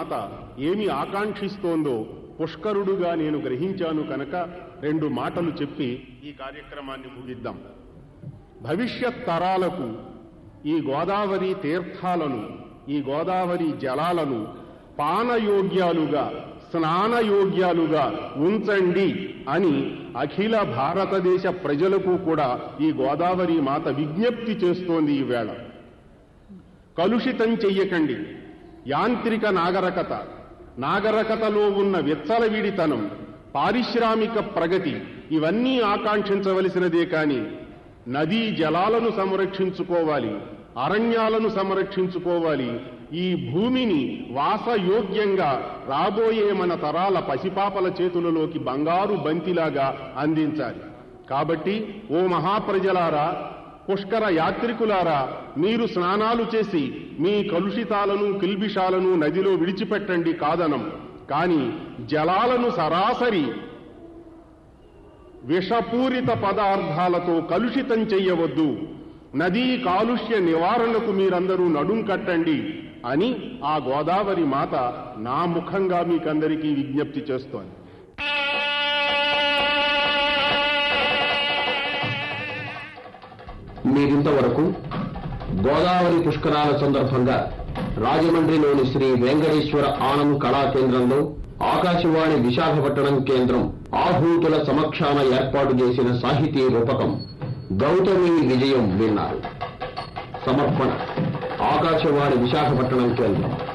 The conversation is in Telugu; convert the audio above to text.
మాత ఏమి ఆకాంక్షిస్తోందో పుష్కరుడుగా నేను గ్రహించాను కనుక రెండు మాటలు చెప్పి ఈ కార్యక్రమాన్ని ముగిద్దాం భవిష్యత్ తరాలకు ఈ గోదావరి తీర్థాలను ఈ గోదావరి జలాలను పానయోగ్యాలుగా స్నానయోగ్యాలుగా ఉంచండి అని అఖిల భారతదేశ ప్రజలకు కూడా ఈ గోదావరి మాత విజ్ఞప్తి చేస్తోంది ఈవేళ కలుషితం చెయ్యకండి యాంత్రిక నాగరికత నాగరికతలో ఉన్న విచ్చలవిడితనం పారిశ్రామిక ప్రగతి ఇవన్నీ ఆకాంక్షించవలసినదే కాని నదీ జలాలను సంరక్షించుకోవాలి అరణ్యాలను సంరక్షించుకోవాలి ఈ భూమిని వాసయోగ్యంగా రాబోయే మన తరాల పసిపాపల చేతులలోకి బంగారు బంతిలాగా అందించాలి కాబట్టి ఓ మహాప్రజలారా పుష్కర యాత్రికులారా మీరు స్నానాలు చేసి మీ కలుషితాలను కిల్బిషాలను నదిలో విడిచిపెట్టండి కాదనం కాని జలాలను సరాసరి విషపూరిత పదార్థాలతో కలుషితం చెయ్యవద్దు నదీ కాలుష్య నివారణకు మీరందరూ నడుం కట్టండి అని ఆ గోదావరి మాత నా ముఖంగా మీకందరికీ విజ్ఞప్తి చేస్తోంది మీరింతవరకు గోదావరి పుష్కరాల సందర్భంగా రాజమండ్రిలోని శ్రీ వెంకటేశ్వర ఆనం కళా కేంద్రంలో ఆకాశవాణి విశాఖపట్నం కేంద్రం ఆహూతుల సమక్షాన ఏర్పాటు చేసిన సాహితీ రూపకం గౌతమి విజయం విన్నారు సమర్పణ ఆకాశవాణి విశాఖపట్నం కేంద్రం